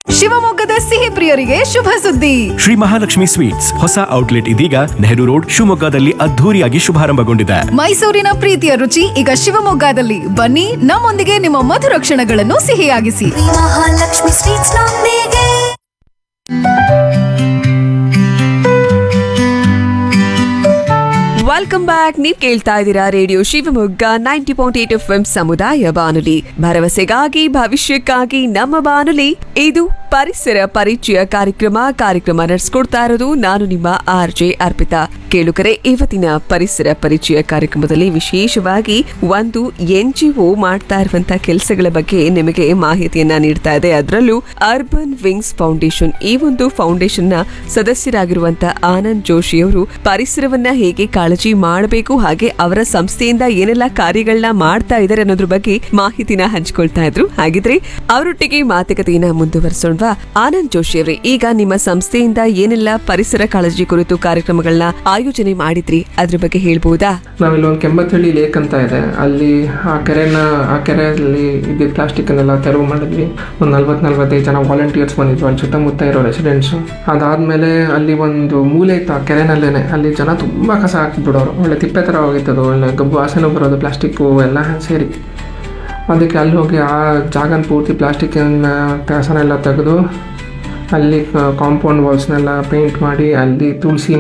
ಶಿವಮೊಗ್ಗದ ಸಿಹಿ ಪ್ರಿಯರಿಗೆ ಶುಭ ಸುದ್ದಿ ಶ್ರೀ ಮಹಾಲಕ್ಷ್ಮಿ ಸ್ವೀಟ್ಸ್ ಹೊಸ ಔಟ್ಲೆಟ್ ಇದೀಗ ನೆಹರು ರೋಡ್ ಶಿವಮೊಗ್ಗದಲ್ಲಿ ಅದ್ಧೂರಿಯಾಗಿ ಶುಭಾರಂಭಗೊಂಡಿದೆ ಮೈಸೂರಿನ ಪ್ರೀತಿಯ ರುಚಿ ಈಗ ಶಿವಮೊಗ್ಗದಲ್ಲಿ ಬನ್ನಿ ನಮ್ಮೊಂದಿಗೆ ನಿಮ್ಮ ಮಧುರ ಕ್ಷಣಗಳನ್ನು ಸಿಹಿಯಾಗಿಸಿ ಮಹಾಲಕ್ಷ್ಮಿ ಸ್ವೀಟ್ಸ್ ನೊಂದಿಗೆ ವೆಲ್ಕಮ್ ಬ್ಯಾಕ್ ನೀವ್ ಕೇಳ್ತಾ ಇದ್ದೀರಾ radio Shivamogga ninety point eight F M ಸಮುದಾಯ ಬಾನುಲಿ ಭರವಸೆಗಾಗಿ ಭವಿಷ್ಯಕ್ಕಾಗಿ ನಮ್ಮ ಬಾನುಲಿ ಇದು ಪರಿಸರ ಪರಿಚಯ ಕಾರ್ಯಕ್ರಮ ಕಾರ್ಯಕ್ರಮ ನಡೆಸ್ಕೊಡ್ತಾ ಇರೋದು ನಾನು ನಿಮ್ಮ ಆರ್ ಜೆ ಅರ್ಪಿತಾ ಕೇಳುಕರೆ ಇವತ್ತಿನ ಪರಿಸರ ಪರಿಚಯ ಕಾರ್ಯಕ್ರಮದಲ್ಲಿ ವಿಶೇಷವಾಗಿ ಒಂದು ಎನ್ ಜಿ ಒ ಮಾಡ್ತಾ ಇರುವಂತಹ ಕೆಲಸಗಳ ಬಗ್ಗೆ ನಿಮಗೆ ಮಾಹಿತಿಯನ್ನ ನೀಡ್ತಾ ಇದೆ ಅದರಲ್ಲೂ ಅರ್ಬನ್ ವಿಂಗ್ಸ್ ಫೌಂಡೇಶನ್ ಈ ಒಂದು ಫೌಂಡೇಶನ್ ನ ಸದಸ್ಯರಾಗಿರುವಂತಹ ಆನಂದ್ ಜೋಶಿ ಅವರು ಪರಿಸರವನ್ನ ಹೇಗೆ ಕಾಳಜಿ ಮಾಡಬೇಕು ಹಾಗೆ ಅವರ ಸಂಸ್ಥೆಯಿಂದ ಏನೆಲ್ಲ ಕಾರ್ಯಗಳನ್ನ ಮಾಡ್ತಾ ಇದ್ದಾರೆ ಅನ್ನೋದ್ರ ಬಗ್ಗೆ ಮಾಹಿತಿನ ಹಂಚ್ಕೊಳ್ತಾ ಇದ್ರು ಹಾಗಿದ್ರೆ ಅವರೊಟ್ಟಿಗೆ ಮಾತುಕತೆಯನ್ನ ಮುಂದುವರಿಸೋಣವಾ ಆನಂದ್ ಜೋಶಿ ಅವರೇ ಈಗ ನಿಮ್ಮ ಸಂಸ್ಥೆಯಿಂದ ಏನೆಲ್ಲ ಪರಿಸರ ಕಾಳಜಿ ಕುರಿತು ಕಾರ್ಯಕ್ರಮಗಳನ್ನ ಆಯೋಜನೆ ಮಾಡಿದ್ರಿ ಅದ್ರ ಬಗ್ಗೆ ಹೇಳ್ಬೋದಾ ನಾವಿಲ್ಲಿ ಒಂದು ಕೆಂಬತ್ತಹಳ್ಳಿ ಲೇಕ್ ಅಂತ ಇದೆ ಅಲ್ಲಿ ಆ ಕೆರೆನ ಆ ಕೆರೆಯಲ್ಲಿ ಇದ್ದಿದ್ದ ಪ್ಲಾಸ್ಟಿಕ್ಕನ್ನೆಲ್ಲ ತೆರವು ಮಾಡಿದ್ವಿ ಒಂದು ನಲ್ವತ್ತು ನಲ್ವತ್ತೈದು ಜನ ವಾಲಂಟಿಯರ್ಸ್ ಬಂದಿದ್ರು ಅಲ್ಲಿ ಸುತ್ತಮುತ್ತ ಇರೋ ರೆಸಿಡೆಂಟ್ಸು ಅದಾದಮೇಲೆ ಅಲ್ಲಿ ಒಂದು ಮೂಲೆ ಇತ್ತು ಆ ಕೆರೆನಲ್ಲೇ ಅಲ್ಲಿ ಜನ ತುಂಬ ಕಸ ಹಾಕ್ಬಿಡೋರು ಒಳ್ಳೆ ತಿಪ್ಪೆ ಥರ ಹೋಗಿತ್ತದು ಒಳ್ಳೆ ಗಬ್ಬು ವಾಸನೆ ಬರೋದು ಪ್ಲಾಸ್ಟಿಕ್ಕು ಎಲ್ಲ ಸೇರಿ ಅದಕ್ಕೆ ಅಲ್ಲಿ ಹೋಗಿ ಆ ಜಾಗನ ಪೂರ್ತಿ ಪ್ಲಾಸ್ಟಿಕ್ಕಿನ ಕಸನೆಲ್ಲ ತೆಗೆದು ಅಲ್ಲಿ ಕಾಂಪೌಂಡ್ ವಾಲ್ಸ್ನೆಲ್ಲ ಪೇಂಟ್ ಮಾಡಿ ಅಲ್ಲಿ ತುಳಸಿ